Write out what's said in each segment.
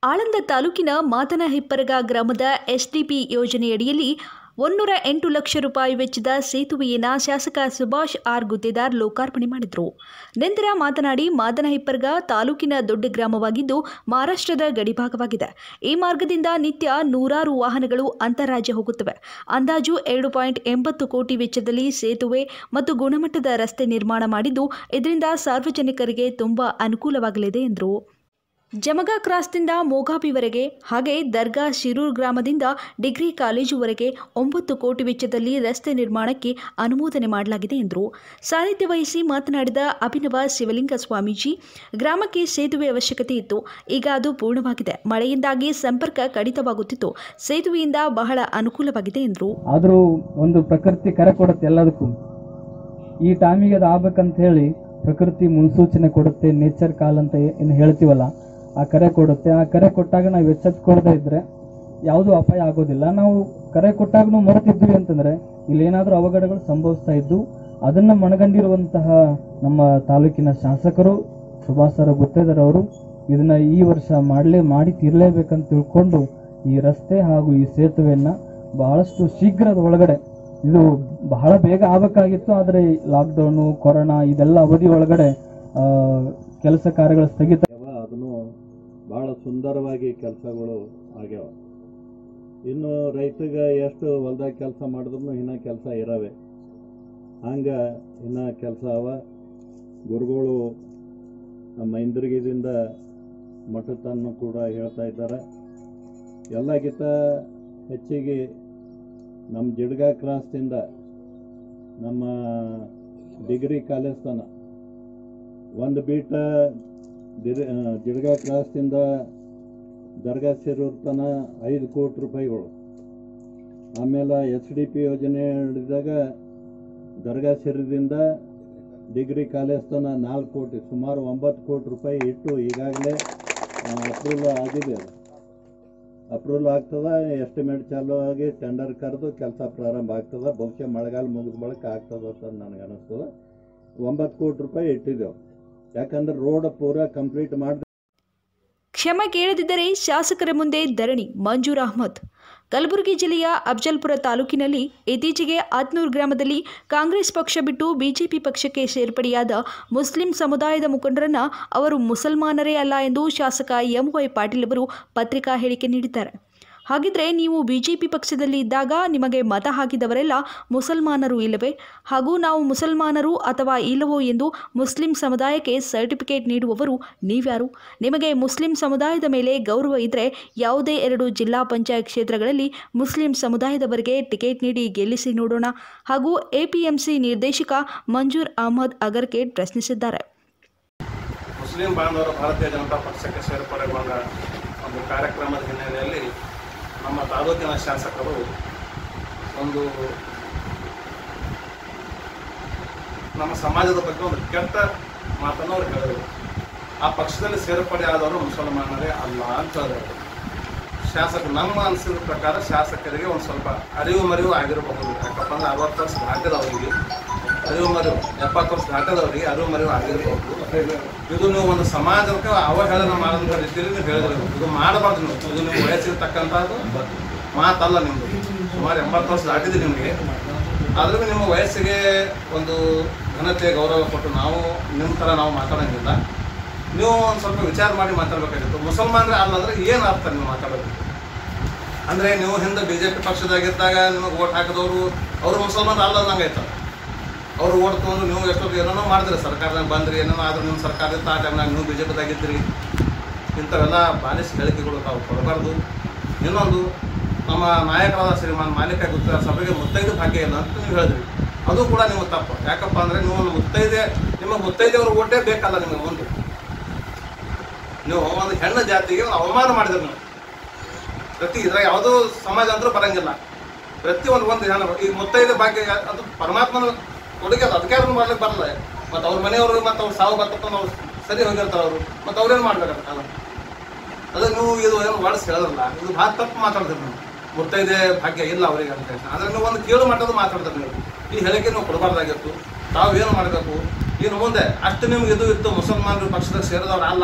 ಆಳಂದ ತಾಲೂಕಿನ ಮಾತನಹಿಪ್ಪರಗ ಗ್ರಾಮದ ಎಸ್ಡಿಪಿ ಯೋಜನೆಯಡಿಯಲ್ಲಿ ಒಂದೂರ ಎಂಟು ಲಕ್ಷ ರೂಪಾಯಿ ವೆಚ್ಚದ ಸೇತುವೆಯನ್ನು ಶಾಸಕ ಸುಭಾಷ್ ಆರ್ ಗುತ್ತೇದಾರ್ ಲೋಕಾರ್ಪಣೆ ಮಾಡಿದರು ನಂತರ ಮಾತನಾಡಿ ಮಾದನಹಿಪ್ಪರ್ಗ ತಾಲೂಕಿನ ದೊಡ್ಡ ಗ್ರಾಮವಾಗಿದ್ದು ಮಹಾರಾಷ್ಟ್ರದ ಗಡಿಭಾಗವಾಗಿದೆ ಈ ಮಾರ್ಗದಿಂದ ನಿತ್ಯ ನೂರಾರು ವಾಹನಗಳು ಅಂತಾರಾಜ್ಯ ಹೋಗುತ್ತವೆ ಅಂದಾಜು ಎರಡು ಪಾಯಿಂಟ್ ಎಂಬತ್ತು ಕೋಟಿ ವೆಚ್ಚದಲ್ಲಿ ಸೇತುವೆ ಮತ್ತು ಗುಣಮಟ್ಟದ ರಸ್ತೆ ನಿರ್ಮಾಣ ಮಾಡಿದ್ದು ಇದರಿಂದ ಸಾರ್ವಜನಿಕರಿಗೆ ತುಂಬಾ ಅನುಕೂಲವಾಗಲಿದೆ ಎಂದರು ಜಮಗಾ ಕ್ರಾಸ್ನಿಂದ ಮೋಗಾಬಿವರೆಗೆ ಹಾಗೆ ದರ್ಗಾ ಶಿರೂರ್ ಗ್ರಾಮದಿಂದ ಡಿಗ್ರಿ ಕಾಲೇಜುವರೆಗೆ ಒಂಬತ್ತು ಕೋಟಿ ವೆಚ್ಚದಲ್ಲಿ ರಸ್ತೆ ನಿರ್ಮಾಣಕ್ಕೆ ಅನುಮೋದನೆ ಮಾಡಲಾಗಿದೆ ಎಂದರು ಸಾನ್ನಿಧ್ಯ ವಹಿಸಿ ಮಾತನಾಡಿದ ಅಭಿನವ ಶಿವಲಿಂಗ ಸ್ವಾಮೀಜಿ ಗ್ರಾಮಕ್ಕೆ ಸೇತುವೆ ಅವಶ್ಯಕತೆ ಇತ್ತು ಈಗ ಅದು ಪೂರ್ಣವಾಗಿದೆ ಮಳೆಯಿಂದಾಗಿ ಸಂಪರ್ಕ ಕಡಿತವಾಗುತ್ತಿತ್ತು ಸೇತುವೆಯಿಂದ ಬಹಳ ಅನುಕೂಲವಾಗಿದೆ ಎಂದರು ಆದರೂ ಒಂದು ಪ್ರಕೃತಿ ಕರೆ ಕೊಡುತ್ತೆ ಎಲ್ಲದಕ್ಕೂ ಈ ಟೈಮಿಗೆ ಅದು ಆಗ್ಬೇಕಂತ ಹೇಳಿ ಪ್ರಕೃತಿ ಮುನ್ಸೂಚನೆ ಕೊಡುತ್ತೆ ನೇಚರ್ ಕಾಲ್ ಅಂತ ಏನು ಹೇಳ್ತೀವಲ್ಲ ಆ ಕರೆ ಕೊಡುತ್ತೆ ಆ ಕರೆ ಕೊಟ್ಟಾಗ ನಾವು ಎಚ್ಚೆತ್ಕೊಳ್ದೇ ಇದ್ರೆ ಯಾವುದೂ ಅಪಾಯ ಆಗೋದಿಲ್ಲ ನಾವು ಕರೆ ಕೊಟ್ಟಾಗನು ಮರೆತಿದ್ವಿ ಅಂತಂದ್ರೆ ಇಲ್ಲಿ ಏನಾದರೂ ಅವಘಡಗಳು ಸಂಭವಿಸ್ತಾ ಇದ್ದು ಅದನ್ನ ಮನಗಂಡಿರುವಂತಹ ನಮ್ಮ ತಾಲೂಕಿನ ಶಾಸಕರು ಸುಭಾಸರ ಗುತ್ತೇದಾರ್ ಅವರು ಇದನ್ನ ಈ ವರ್ಷ ಮಾಡಲೇ ಮಾಡಿ ತೀರ್ಲೇಬೇಕಂತ ತಿಳ್ಕೊಂಡು ಈ ರಸ್ತೆ ಹಾಗೂ ಈ ಸೇತುವೆಯನ್ನ ಬಹಳಷ್ಟು ಶೀಘ್ರದ ಒಳಗಡೆ ಇದು ಬಹಳ ಬೇಗ ಆಗಬೇಕಾಗಿತ್ತು ಆದರೆ ಲಾಕ್ಡೌನು ಕೊರೋನಾ ಇದೆಲ್ಲ ಅವಧಿ ಒಳಗಡೆ ಆ, ಕೆಲಸ ಕಾರ್ಯಗಳು ಸ್ಥಗಿತ ಆಗ್ಯಾವ ಅದನ್ನು ಬಹಳ ಸುಂದರವಾಗಿ ಕೆಲಸಗಳು ಆಗ್ಯಾವ ಇನ್ನು ರೈತಗೆ ಎಷ್ಟು ಹೊಲ್ದಾಗ ಕೆಲಸ ಮಾಡಿದ್ರು ಇನ್ನ ಕೆಲಸ ಇರವೆ ಹಂಗ ಇನ್ನ ಕೆಲಸ ಅವ ಗುರುಗಳು ನಮ್ಮ ಇಂದ್ರಗಿದಿಂದ ಮಠತನ್ನು ಕೂಡ ಹೇಳ್ತಾ ಇದ್ದಾರೆ ಎಲ್ಲಕ್ಕಿಂತ ಹೆಚ್ಚಿಗೆ ನಮ್ಮ ಜಿಡ್ಗಾ ಕ್ರಾಸ್ದಿಂದ ನಮ್ಮ ಡಿಗ್ರಿ ಕಾಲೇಜ್ ತನ ಒಂದು ಬೀಟ ದಿರ್- ಆ, ಜಿಡ್ಗಾ ಕ್ರಾಸ್ನಿಂದ ದರ್ಗಾ ಸೇರೂರ್ ತನ ಐದು ಕೋಟಿ ರೂಪಾಯಿಗಳು ಆಮೇಲೆ ಎಚ್ ಡಿ ಪಿ ಯೋಜನೆ ಹಿಡಿದಾಗ ದರ್ಗಾ ಸೇರಿದಿಂದ ಡಿಗ್ರಿ ಕಾಲೇಜ್ ತನ ನಾಲ್ಕು ಕೋಟಿ ಸುಮಾರು ಒಂಬತ್ತು ಕೋಟಿ ರೂಪಾಯಿ ಇಟ್ಟು ಈಗಾಗಲೇ ಅಪ್ರೂವಲ್ ಆಗಿದೆ ಅದು ಅಪ್ರೂವಲ್ ಆಗ್ತದ ಎಸ್ಟಿಮೇಟ್ ಚಾಲು ಆಗಿ ಟೆಂಡರ್ ಕರೆದು ಕೆಲಸ ಪ್ರಾರಂಭ ಆಗ್ತದ ಬಹುಶಃ ಮಳೆಗಾಲ ಮುಗಿದ ಬಳಿಕ ಆಗ್ತದ ಅಂತ ನನಗೆ ಅನಿಸ್ತದ ಒಂಬತ್ತು ಕೋಟಿ ರೂಪಾಯಿ ಇಟ್ಟಿದ್ದೆವು ಯಾಕಂದ್ರೆ ರೋಡ್ ಪೂರಾ ಕಂಪ್ಲೀಟ್ ಮಾಡಿ ಕ್ಷಮೆ ಕೇಳದಿದ್ದರೆ ಶಾಸಕರ ಮುಂದೆ ಧರಣಿ ಮಂಜೂರ್ ಅಹ್ಮದ್ ಕಲಬುರಗಿ ಜಿಲ್ಲೆಯ ಅಫಜಲ್ಪುರ ತಾಲೂಕಿನಲ್ಲಿ ಇತ್ತೀಚೆಗೆ ಆತ್ನೂರು ಗ್ರಾಮದಲ್ಲಿ ಕಾಂಗ್ರೆಸ್ ಪಕ್ಷ ಬಿಟ್ಟು ಬಿಜೆಪಿ ಪಕ್ಷಕ್ಕೆ ಸೇರ್ಪಡೆಯಾದ ಮುಸ್ಲಿಂ ಸಮುದಾಯದ ಮುಖಂಡರನ್ನ ಅವರು ಮುಸಲ್ಮಾನರೇ ಅಲ್ಲ ಎಂದು ಶಾಸಕ ಎಂ ವೈ ಪಾಟೀಲ್ ಅವರು ಪತ್ರಿಕಾ ಹೇಳಿಕೆ ನೀಡಿದ್ದಾರೆ ಹಾಗಿದ್ರೆ ನೀವು ಬಿಜೆಪಿ ಪಕ್ಷದಲ್ಲಿ ಇದ್ದಾಗ ನಿಮಗೆ ಮತ ಹಾಕಿದವರೆಲ್ಲ ಮುಸಲ್ಮಾನರು ಇಲ್ಲವೇ ಹಾಗೂ ನಾವು ಮುಸಲ್ಮಾನರು ಅಥವಾ ಇಲ್ಲವೋ ಎಂದು ಮುಸ್ಲಿಂ ಸಮುದಾಯಕ್ಕೆ ಸರ್ಟಿಫಿಕೇಟ್ ನೀಡುವವರು ನೀವ್ಯಾರು ನಿಮಗೆ ಮುಸ್ಲಿಂ ಸಮುದಾಯದ ಮೇಲೆ ಗೌರವ ಇದ್ದರೆ ಯಾವುದೇ ಎರಡು ಜಿಲ್ಲಾ ಪಂಚಾಯತ್ ಕ್ಷೇತ್ರಗಳಲ್ಲಿ ಮುಸ್ಲಿಂ ಸಮುದಾಯದವರಿಗೆ ಟಿಕೆಟ್ ನೀಡಿ ಗೆಲ್ಲಿಸಿ ನೋಡೋಣ ಹಾಗೂ ಎಪಿಎಂಸಿ ನಿರ್ದೇಶಕ ಮಂಜೂರ್ ಅಹಮದ್ ಅಗರ್ಕೇಟ್ ಪ್ರಶ್ನಿಸಿದ್ದಾರೆ ಮುಸ್ಲಿಂ ಬಾಂಧವರು ಭಾರತೀಯ ಜನತಾ ಪಕ್ಷಕ್ಕೆ ಸೇರ್ಪಡೆಗೊಂಡ ಒಂದು ಕಾರ್ಯಕ್ರಮದ ಹಿನ್ನೆಲೆಯಲ್ಲಿ ನಮ್ಮ ತಾಲೂಕಿನ ಶಾಸಕರು ಒಂದು ನಮ್ಮ ಸಮಾಜದ ಬಗ್ಗೆ ಒಂದು ಕೆಟ್ಟ ಮಾತನ್ನು ಅವ್ರು ಹೇಳಿದರು ಆ ಪಕ್ಷದಲ್ಲಿ ಸೇರ್ಪಡೆ ಆದವರು ಮುಸಲ್ಮಾನರೇ ಅಲ್ಲ ಅಂತ ಹೇಳಿದ್ರು ಶಾಸಕರು ನಮ್ಮ ಅನಿಸಿದ ಪ್ರಕಾರ ಶಾಸಕರಿಗೆ ಒಂದು ಸ್ವಲ್ಪ ಅರಿವು ಮರಿವು ಆಗಿರಬಹುದು ಯಾಕಪ್ಪ ಅಂದ್ರೆ ಅರವತ್ತು ವರ್ಷ ದಾಟಿದವರಿಗೆ ಅರಿವು ಮರಿವು ಎಪ್ಪತ್ತು ವರ್ಷ ದಾಟದವರಿಗೆ ಅರಿವು ಮರಿವು ಆಗಿರಬಹುದು ಇದು ನೀವು ಒಂದು ಸಮಾಜಕ್ಕೆ ಅವಹೇಳನ ಮಾಡೋದ್ರ ರೀತಿಯಲ್ಲಿ ನೀವು ಹೇಳಿದ್ರೆ ಇದು ಮಾಡಬಾರ್ದು ನೀವು ಇದು ನೀವು ವಯಸ್ಸಿಗೆ ತಕ್ಕಂಥದ್ದು ಮಾತಲ್ಲ ನಿಮ್ಮದು ಸುಮಾರು ಎಂಬತ್ತು ವರ್ಷ ದಾಟಿದೆ ನಿಮಗೆ ಆದ್ರೂ ನಿಮ್ಮ ವಯಸ್ಸಿಗೆ ಒಂದು ಘನತೆ ಗೌರವ ಕೊಟ್ಟು ನಾವು ನಿಮ್ಮ ಥರ ನಾವು ಮಾತಾಡೋಂಗಿಲ್ಲ ನೀವು ಒಂದು ಸ್ವಲ್ಪ ವಿಚಾರ ಮಾಡಿ ಮಾತಾಡ್ಬೇಕಾಗಿತ್ತು ಮುಸಲ್ಮಾನರೇ ಅಲ್ಲ ಅಂದ್ರೆ ಏನು ಅರ್ಥ ನೀವು ಮಾತಾಡೋದು ಅಂದ್ರೆ ನೀವು ಹಿಂದೆ ಬಿ ಜೆ ಪಿ ಪಕ್ಷದಾಗಿದ್ದಾಗ ನಿಮಗೆ ಓಟ್ ಹಾಕಿದವರು ಅವರು ಮುಸಲ್ಮಾನ ಅಲ್ಲ ಅನ್ನಂಗೆ ಆಯ್ತು ಅವ್ರು ಓಟ್ ತೊಗೊಂಡು ನೀವು ಎಷ್ಟೊತ್ತು ಏನೇನೋ ಮಾಡಿದ್ರಿ ಸರ್ಕಾರದಾಗ ಬಂದ್ರಿ ಏನೇನೋ ಆದ್ರೂ ನಿಮ್ಮ ಸರ್ಕಾರ ಇತ್ತು ಆ ಟೈಮ್ನಾಗ ನೀವು ಬಿ ಜೆ ಪಿದಾಗಿದ್ರಿ ಇಂಥವೆಲ್ಲ ಬಾಲಿಸ್ ಹೇಳಿಕೆಗಳು ತಾವು ಕೊಡಬಾರ್ದು ಇನ್ನೊಂದು ನಮ್ಮ ನಾಯಕರಾದ ಶ್ರೀಮಾನ್ ಮಾಲೀಕ ಗುಪ್ತ ಸಭೆಗೆ ಮುತ್ತೈದೆ ಭಾಗ್ಯ ಇಲ್ಲ ಅಂತ ನೀವು ಹೇಳಿದ್ರಿ ಅದು ಕೂಡ ನಿಮಗೆ ತಪ್ಪು ಯಾಕಪ್ಪ ಅಂದ್ರೆ ನೀವು ಒಂದು ಮುತ್ತೈದೆ ನಿಮಗೆ ಮುತ್ತೈದೆಯವರು ಓಟೇ ಬೇಕಲ್ಲ ನಿಮಗೆ ಮುಂದೆ ನೀವು ಒಂದು ಹೆಣ್ಣು ಜಾತಿಗೆ ಒಂದು ಅವಮಾನ ಮಾಡಿದ್ರಿ ನೀವು ಪ್ರತಿ ಇದ್ರಾಗ ಯಾವುದೋ ಸಮಾಜ ಅಂದ್ರೂ ಬರಂಗಿಲ್ಲ ಪ್ರತಿ ಒಂದು ಒಂದು ಹೆಣ್ಣು ಈಗ ಮುತ್ತೈದೆ ಭಾಗ್ಯ ಅದು ಪರಮಾತ್ಮನ ಕೊಡುಗೆ ಅದು ಅದಕ್ಕೆ ಅದನ್ನ ಮಾಡ್ಲಿಕ್ಕೆ ಬರಲ್ಲ ಮತ್ತು ಅವ್ರ ಮನೆಯವರು ಮತ್ತು ಅವ್ರು ಸಾವು ಬರ್ತಕೊಂಡು ಅವ್ರು ಸರಿ ಹೋಗಿರ್ತಾರೆ ಅವರು ಮತ್ತು ಅವ್ರೇನು ಮಾಡ್ಬೇಕಂತ ಅಲ್ಲ ಅದು ನೀವು ಇದು ಏನು ವರ್ಡ್ಸ್ ಹೇಳಿದ್ರಲ್ಲ ಇದು ಭಾಳ ತಪ್ಪು ಮಾತಾಡ್ತೀರಿ ನೀವು ಮುತ್ತೈದೆ ಭಾಗ್ಯ ಇಲ್ಲ ಅವರಿಗೆ ಅಂತ ಹೇಳಿ ಆದರೆ ನೀವು ಒಂದು ಕೀಳು ಮಟ್ಟದ ಮಾತಾಡ್ತಾರೆ ನೀವು ಈ ಹೇಳಿಕೆ ನೀವು ಕೊಡಬಾರ್ದಾಗಿತ್ತು ತಾವು ಏನು ಮಾಡಬೇಕು ಇನ್ನು ಮುಂದೆ ಅಷ್ಟು ನಿಮ್ಗೆ ಇದು ಇತ್ತು ಮುಸಲ್ಮಾನರು ಪಕ್ಷದಾಗ ಸೇರಿದವ್ರು ಅಲ್ಲ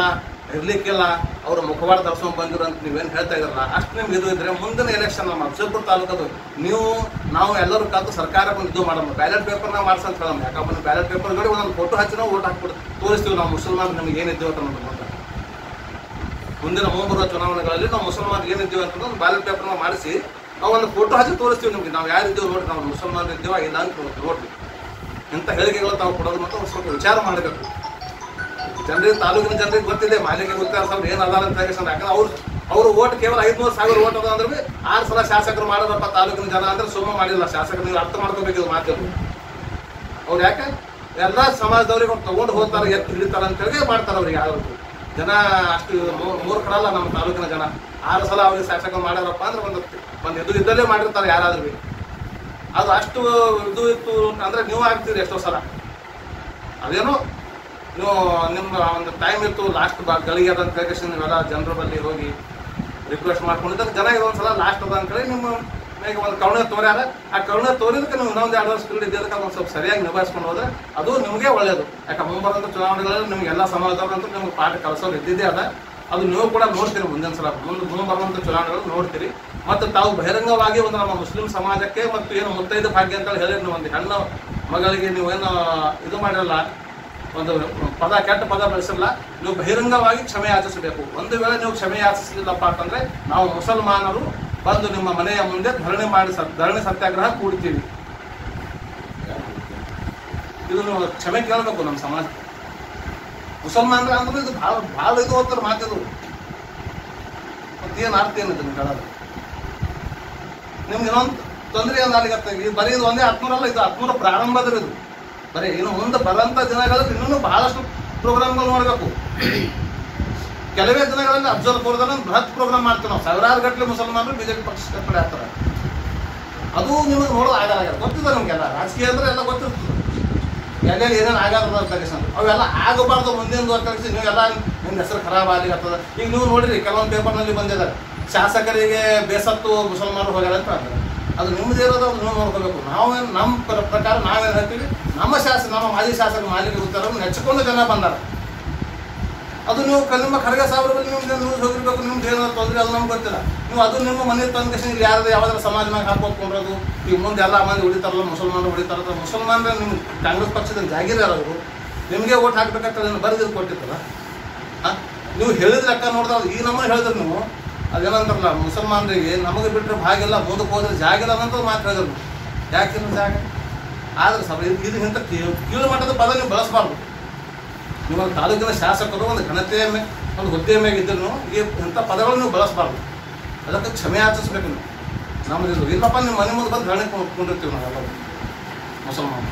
ಇರ್ಲಿಕ್ಕಿಲ್ಲ ಅವ್ರ ಮುಖವಾಡ ಧರಿಸ್ಕೊಂಡ್ ಬಂದಿರೋ ಅಂತ ನೀವೇನು ಹೇಳ್ತಾ ಇದ್ರಲ್ಲ ಅಷ್ಟು ನಿಮ್ಗೆ ಇದು ಇದ್ರೆ ಮುಂದಿನ ಎಲೆಕ್ಷನ್ ನಮ್ಮ ಅಫ್ಜಲ್ಪುರ ತಾಲೂಕದು ನೀವು ನಾವು ಎಲ್ಲರೂ ಕಲ್ತು ಸರ್ಕಾರಕ್ಕೆ ಒಂದು ಇದು ಮಾಡೋಣ ಬ್ಯಾಲೆಟ್ ಪೇಪರ್ನ ಮಾಡ್ಸ ಅಂತ ಹೇಳೋಣ ಯಾಕಂದ್ರೆ ಬ್ಯಾಲೆಟ್ ಪೇಪರ್ ಜೋಡಿ ಒಂದೊಂದು ಫೋಟೋ ಹಚ್ಚಿ ನಾವು ಓಟ್ ಹಾಕ್ಬಿಟ್ಟು ತೋರಿಸ್ತೀವಿ ನಾವು ಮುಸಲ್ಮಾನ್ ನಿಮ್ಗೆ ಏನಿದ್ದೀವಿ ಅಂತ ಅನ್ನೋದು ಅಂತ. ಮುಂದಿನ ಮುಂಬರುವ ಚುನಾವಣೆಗಳಲ್ಲಿ ನಾವು ಮುಸಲ್ಮಾನ್ ಏನಿದ್ದೀವಿ ಅಂತ ಒಂದು ಬ್ಯಾಲೆಟ್ ಪೇಪರ್ನ ಮಾಡಿಸಿ ನಾವು ಒಂದು ಫೋಟೋ ಹಚ್ಚಿ ತೋರಿಸ್ತೀವಿ ನಿಮ್ಗೆ ನಾವು ಯಾರಿದ್ದೀವಿ ನೋಡ್ರಿ ನಾವು ಮುಸಲ್ಮಾನ್ ಇದ್ದೀವ ಇಲ್ಲ ಅಂತ ನೋಡ್ರಿ ಇಂಥ ಹೇಳಿಕೆಗಳು ತಾವು ಕೊಡೋದು ಮತ್ತು ಒಂದ್ ಸ್ವಲ್ಪ ವಿಚಾರ ಮಾಡಬೇಕು ಜನರಿಗೆ ತಾಲೂಕಿನ ಜನರಿಗೆ ಗೊತ್ತಿದೆ ಮಾಲಿನ್ಯ ಗೊತ್ತಾರ ಸ್ವಲ್ಪ ಏನು ಅದಾರ ಅಂತ ಹೇಳಿ ಯಾಕಂದ್ರೆ ಅವ್ರು ಅವ್ರ ಓಟ್ ಕೇವಲ ಐದ್ನೂರು ಸಾವಿರ ಓಟ್ ಅದ ಅಂದ್ರೆ ಬಿ ಆರು ಸಲ ಶಾಸಕರು ಮಾಡೋದಪ್ಪ ತಾಲೂಕಿನ ಜನ ಅಂದ್ರೆ ಸುಮ್ಮ ಮಾಡಿಲ್ಲ ಶಾಸಕರು ನೀವು ಅರ್ಥ ಮಾಡ್ಕೋಬೇಕು ಮಾತು ಅವ್ರು ಯಾಕೆ ಎಲ್ಲ ಸಮಾಜದವ್ರಿಗೆ ಅವ್ರು ತಗೊಂಡು ಹೋಗ್ತಾರೆ ಎತ್ತು ಹಿಡಿತಾರೆ ಅಂತ ಹೇಳಿ ಮಾಡ್ತಾರೆ ಅವ್ರಿಗೆ ಯಾರು ಜನ ಅಷ್ಟು ಮೂ- ಮೂರ್ಖರಲ್ಲ ನಮ್ಮ ತಾಲೂಕಿನ ಜನ ಆರು ಸಲ ಅವ್ರಿಗೆ ಶಾಸಕರು ಮಾಡ್ಯಾರಪ್ಪ ಅಂದ್ರೆ ಒಂದು ಒಂದು ಇದು ಇದ್ದಲ್ಲೇ ಮಾಡಿರ್ತಾರೆ ಯಾರಾದ್ರೂ ಬಿ. ಅದು ಅಷ್ಟು ಇದು ಇತ್ತು ಅಂದ್ರೆ ನೀವು ಆಗ್ತೀರಿ ಎಷ್ಟೋ ಸಲ ಅದೇನೋ ನೀವು ನಿಮ್ಮ ಒಂದು ಟೈಮ್ ಇತ್ತು ಲಾಸ್ಟ್ ಬಾ ಗಳಿಗೆ ಅದ ಅಂತ ಹೇಳಿ ನೀವೆಲ್ಲ ಜನರ ಬಳಿ ಹೋಗಿ ರಿಕ್ವೆಸ್ಟ್ ಮಾಡ್ಕೊಂಡಿದ್ದಾಗ ಜನ ಇದೊಂದ್ಸಲ ಲಾಸ್ಟ್ ಅದ ಅಂತೇಳಿ ನಿಮ್ಮ ಈಗ ಒಂದು ಕರುಣೆ ತೋರ್ಯಾರ ಆ ಕರುಣೆ ತೋರಿದಕ್ಕೆ ನೀವು ಇನ್ನೊಂದು ಎರಡು ವರ್ಷ ಸ್ಪೀಡ್ ಇದ್ದದಕ್ಕೆ ಒಂದು ಸ್ವಲ್ಪ ಸರಿಯಾಗಿ ನಿಭಾಯಿಸ್ಕೊಂಡು ಹೋದ್ರೆ ಅದು ನಿಮಗೆ ಒಳ್ಳೆಯದು ಯಾಕೆ ಮುಂಬರೋಂಥ ಚುನಾವಣೆಗಳಲ್ಲಿ ನಿಮ್ಗೆ ಎಲ್ಲ ಸಮಾಜದವ್ರಂತೂ ನಿಮ್ಗೆ ಪಾಠ ಕಲಿಸೋದು ಇದ್ದಿದ್ದೇ ಅದ ಅದು ನೀವು ಕೂಡ ನೋಡ್ತೀರಿ ಮುಂದಿನ ಸಲ ಮುಂದೆ ಮುಂದೆ ಬರುವಂಥ ಚುನಾವಣೆಗಳು ನೋಡ್ತೀರಿ ಮತ್ತು ತಾವು ಬಹಿರಂಗವಾಗಿ ಒಂದು ನಮ್ಮ ಮುಸ್ಲಿಂ ಸಮಾಜಕ್ಕೆ ಮತ್ತು ಏನು ಮುತ್ತೈದ ಭಾಗ್ಯ ಅಂತ ಹೇಳಿ ನೀವು ಒಂದು ಹೆಣ್ಣು ಮಗಳಿಗೆ ನೀವೇನು ಇದು ಮಾಡಿರಲ್ಲ ಒಂದು ಪದ ಕೆಟ್ಟ ಪದ ಬಳಸಿಲ್ಲ ನೀವು ಬಹಿರಂಗವಾಗಿ ಕ್ಷಮೆ ಯಾಚಿಸಬೇಕು ಒಂದು ವೇಳೆ ನೀವು ಕ್ಷಮೆ ಯಾಚಿಸಲಿಲ್ಲಪ್ಪ ಅಂತಂದ್ರೆ ನಾವು ಮುಸಲ್ಮಾನರು ಬಂದು ನಿಮ್ಮ ಮನೆಯ ಮುಂದೆ ಧರಣಿ ಮಾಡಿ ಸ- ಧರಣಿ ಸತ್ಯಾಗ್ರಹ ಕೂಡ್ತೀವಿ ಇದು ನೀವು ಕ್ಷಮೆ ಕೇಳಬೇಕು ನಮ್ಮ ಸಮಾಜ ಮುಸಲ್ಮಾನರ ಅಂದ್ರೆ ಇದು ಭಾಳ ಭಾಳ ಇದು ಹೋಗ್ತಾರೆ ಮಾತಿದು ಮತ್ತೇನು ಅರ್ಥ ಏನಿದೆ ನೀವು ಹೇಳೋದು ನಿಮ್ಗೆ ಇನ್ನೊಂದು ತೊಂದರೆ ಏನು ಅಲ್ಲಿಗತ್ತೆ ಇದು ಬರೀ ಇದು ಒಂದೇ ಹತ್ನೂರಲ್ಲ ಇದು ಹತ್ನೂರ ಪ್ರಾರಂಭದ ಇದು ಬರೀ ಇನ್ನು ಮುಂದೆ ಬರೋಂಥ ದಿನಗಳಲ್ಲಿ ಇನ್ನೂ ಬಹಳಷ್ಟು ಪ್ರೋಗ್ರಾಮ್ಗಳು ನೋಡಬೇಕು ಕೆಲವೇ ದಿನಗಳಲ್ಲಿ ಅಫ್ಜಲ್ಪುರದಲ್ಲಿ ಒಂದು ಬೃಹತ್ ಪ್ರೋಗ್ರಾಮ್ ಮಾಡ್ತೀವಿ ನಾವು ಸಾವಿರಾರು ಗಟ್ಟಲೆ ಮುಸಲ್ಮಾನರು ಬಿಜೆಪಿ ಪಕ್ಷದ ಕಡೆ ಆಗ್ತಾರೆ ಅದು ನಿಮಗೆ ನೋಡೋದು ಆಗಲ್ಲ ಗೊತ್ತಿದೆ ನಮಗೆಲ್ಲ ರಾಜಕೀಯ ಅಂದ್ರೆ ಎಲ್ಲ ಗೊತ್ತಿರ್ತದೆ ಎಲ್ಲೆಲ್ಲಿ ಏನೇನು ಆಗಲ್ಲ ಅಂತ ತಗಿಸಂದ್ರೆ ಅವೆಲ್ಲ ಆಗಬಾರ್ದು ಮುಂದಿನ ತಗಿಸಿ ನೀವೆಲ್ಲ ನಿಮ್ಮ ಹೆಸರು ಖರಾಬ್ ಆಗ್ಲಿಕ್ಕೆ ಈಗ ನೀವು ನೋಡಿರಿ ಕೆಲವೊಂದು ಪೇಪರ್ನಲ್ಲಿ ಬಂದಿದ್ದಾರೆ ಶಾಸಕರಿಗೆ ಬೇಸತ್ತು ಮುಸಲ್ಮಾನರು ಹೋಗ್ಯಾರ ಅಂತ ಹೇಳ್ತಾರೆ ಅದು ನಿಮ್ದು ಇರೋದು ಅದು ನೀವು ನೋಡ್ಕೋಬೇಕು ನಾವೇನು ನಮ್ಮ ಪ್ರ- ಪ್ರಕಾರ ನಾವೇನು ಹೇಳ್ತೀವಿ ನಮ್ಮ ಶಾಸಕ ನಮ್ಮ ಮಾಜಿ ಶಾಸಕ ಮಾಲಿಕ ಉತ್ತರ ನೆಚ್ಚಿಕೊಂಡು ಜನ ಬಂದಾರ ಅದು ನೀವು ಕಲಿಮ ಖರ್ಗೆ ಸಾವಿರ ಬಳಿ ನಿಮ್ಗೆ ನ್ಯೂಸ್ ಹೋಗಿರ್ಬೇಕು ನಿಮ್ಗೆ ಏನೋ ತೊಂದರೆ ಅದು ನಮ್ಗೆ ಗೊತ್ತಿಲ್ಲ ನೀವು ಅದು ನಿಮ್ಮ ಮನೆ ತಂದ ಇಲ್ಲಿ ಯಾರು ಯಾವ್ದಾರ ಸಮಾಜನಾಗ ಹಾಕೋದ್ಕೊಂಡ್ರದು ಈಗ ಮುಂದೆ ಎಲ್ಲ ಮಂದಿ ಉಳಿತಾರಲ್ಲ ಮುಸಲ್ಮಾನರು ಉಳಿತಾರಲ್ಲ ಮುಸಲ್ಮಾನರ ನಿಮ್ಮ ಕಾಂಗ್ರೆಸ್ ಪಕ್ಷದ ಜಾಗೀರ್ ಯಾರವರು ನಿಮಗೆ ಓಟ್ ಹಾಕ್ಬೇಕಂತ ಬರೆದಿದ್ದು ಕೊಟ್ಟಿತ್ತಲ್ಲ ಹಾಂ ನೀವು ಹೇಳಿದ ಲೆಕ್ಕ ನೋಡಿದ್ರೆ ಈ ನಮ್ಮನೆ ಹೇಳಿದ್ರು ನೀವು ಅದೇನಂತಾರಲ್ಲ ಮುಸಲ್ಮಾನರಿಗೆ ನಮಗೆ ಬಿಟ್ಟರೆ ಭಾಗಿಲ್ಲ ಮುಂದಕ್ಕೆ ಹೋದ್ರೆ ಜಾಗ ಇಲ್ಲ ಅನ್ನೋದು ಮಾತು ಹೇಳಿದ್ರು ಯಾಕಿಲ್ಲ ಜಾಗ ಆದ್ರೆ ಸರ್ ಇದು ಇದು ಇಂಥ ಕೀಳು ಕೀಳು ಮಟ್ಟದ ಪದ ನೀವು ಬಳಸಬಾರ್ದು ನಿಮ್ಮ ತಾಲೂಕಿನ ಶಾಸಕರು ಒಂದು ಘನತೆಯ ಮೇ ಒಂದು ಹುದ್ದೆಯ ಮೇಲೆ ಇದ್ದರೂ ಈ ಇಂಥ ಪದಗಳು ನೀವು ಬಳಸಬಾರ್ದು ಅದಕ್ಕೆ ಕ್ಷಮೆ ಯಾಚಿಸ್ಬೇಕು ನೀವು ನಮ್ಮದು ಇದು ಇಲ್ಲಪ್ಪ ನಿಮ್ಮ ಮನೆ ಮುಂದೆ ಬಂದು ಧರಣಿ ಕೊಂಡಿರ್ತೀವಿ ನಾವೆಲ್ಲ ಮುಸಲ್ಮಾನ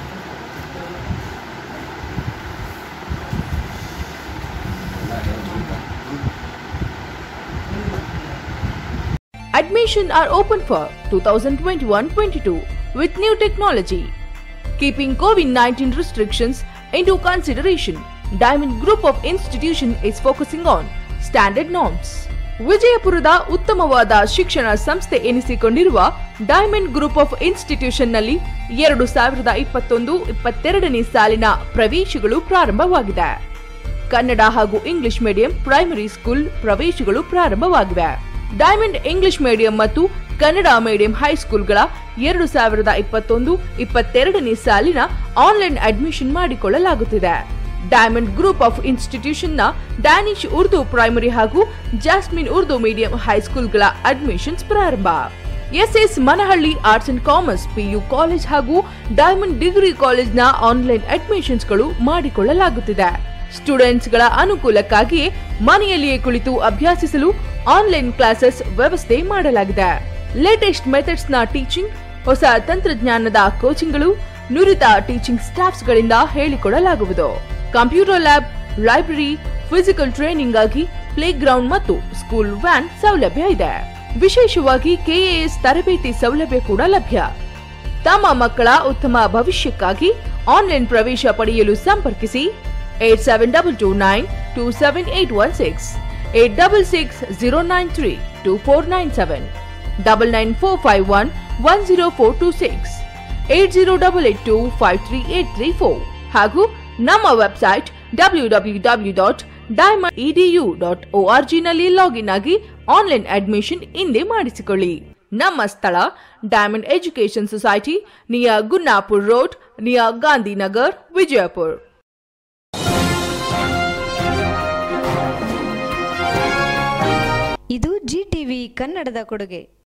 Admission are open for 2021-22 with new technology. Keeping COVID-19 restrictions into consideration, Diamond Group of Institution is focusing on standard norms. ವಿಜಯಪುರದ ಉತ್ತಮವಾದ ಶಿಕ್ಷಣ ಸಂಸ್ಥೆ ಎನಿಸಿಕೊಂಡಿರುವ ಡೈಮಂಡ್ ಗ್ರೂಪ್ ಆಫ್ ಇನ್ಸ್ಟಿಟ್ಯೂಷನ್ನಲ್ಲಿ ಎರಡು ಸಾವಿರದ ಇಪ್ಪತ್ತೊಂದು ಇಪ್ಪತ್ತೆರಡನೇ ಸಾಲಿನ ಪ್ರವೇಶಗಳು ಪ್ರಾರಂಭವಾಗಿದೆ ಕನ್ನಡ ಹಾಗೂ ಇಂಗ್ಲಿಷ್ ಮೀಡಿಯಂ ಪ್ರೈಮರಿ ಸ್ಕೂಲ್ ಪ್ರವೇಶಗಳು ಪ್ರಾರಂಭವಾಗಿವೆ ಡೈಮಂಡ್ ಇಂಗ್ಲಿಷ್ ಮೀಡಿಯಂ ಮತ್ತು ಕನ್ನಡ ಮೀಡಿಯಂ ಹೈಸ್ಕೂಲ್ಗಳ ಎರಡು ಸಾವಿರದ ಇಪ್ಪತ್ತೊಂದು ಇಪ್ಪತ್ತೆರಡನೇ ಸಾಲಿನ ಆನ್ಲೈನ್ ಅಡ್ಮಿಷನ್ ಮಾಡಿಕೊಳ್ಳಲಾಗುತ್ತಿದೆ ಡೈಮಂಡ್ ಗ್ರೂಪ್ ಆಫ್ ಇನ್ಸ್ಟಿಟ್ಯೂಷನ್ನ ಡ್ಯಾನಿಶ್ ಉರ್ದು ಪ್ರೈಮರಿ ಹಾಗೂ ಜಾಸ್ಮಿನ್ ಉರ್ದು ಮೀಡಿಯಂ ಹೈಸ್ಕೂಲ್ಗಳ ಅಡ್ಮಿಷನ್ಸ್ ಪ್ರಾರಂಭ SS Manahalli arts and commerce PU college ಹಾಗೂ ಡೈಮಂಡ್ ಡಿಗ್ರಿ ಕಾಲೇಜ್ನ ಆನ್ಲೈನ್ ಅಡ್ಮಿಷನ್ಸ್ಗಳು ಮಾಡಿಕೊಳ್ಳಲಾಗುತ್ತಿದೆ ಸ್ಟೂಡೆಂಟ್ಸ್ಗಳ ಅನುಕೂಲಕ್ಕಾಗಿಯೇ ಮನೆಯಲ್ಲಿಯೇ ಕುಳಿತು ಅಭ್ಯಾಸಿಸಲು ಆನ್ಲೈನ್ ಕ್ಲಾಸಸ್ ವ್ಯವಸ್ಥೆ ಮಾಡಲಾಗಿದೆ ಲೇಟೆಸ್ಟ್ ಮೆಥಡ್ಸ್ನ ಟೀಚಿಂಗ್ ಹೊಸ ತಂತ್ರಜ್ಞಾನದ ಕೋಚಿಂಗ್ಗಳು ನುರಿತ ಟೀಚಿಂಗ್ ಸ್ಟಾಫ್ಸ್ಗಳಿಂದ ಹೇಳಿಕೊಡಲಾಗುವುದು computer lab library physical training ಆಗಿ ಪ್ಲೇ ಗ್ರೌಂಡ್ ಮತ್ತು ಸ್ಕೂಲ್ ವ್ಯಾನ್ ಸೌಲಭ್ಯ ಇದೆ ವಿಶೇಷವಾಗಿ ಕೆಎಎಸ್ ತರಬೇತಿ ಸೌಲಭ್ಯ ಕೂಡ ಲಭ್ಯ ತಮ್ಮ ಮಕ್ಕಳ ಉತ್ತಮ ಭವಿಷ್ಯಕ್ಕಾಗಿ ಆನ್ಲೈನ್ ಪ್ರವೇಶ ಪಡೆಯಲು ಸಂಪರ್ಕಿಸಿ eight seven double two nine two seven eight one six eight double six zero nine three two four nine seven double nine four five one one zero four two six eight zero double eight two five three eight three four ಹಾಗೂ ನಮ್ಮ website W W W dot Diamond EDU dot O R ಜಿನಲ್ಲಿ login ಆಗಿ online admission ಹಿಂದೆ ಮಾಡಿಸಿಕೊಳ್ಳಿ ನಮ್ಮ ಸ್ಥಳ Diamond education society near ಗುನ್ನಾಪುರ್ road near Gandhinagar Vijayapura ಇದು G TV ಕನ್ನಡದ ಕೊಡುಗೆ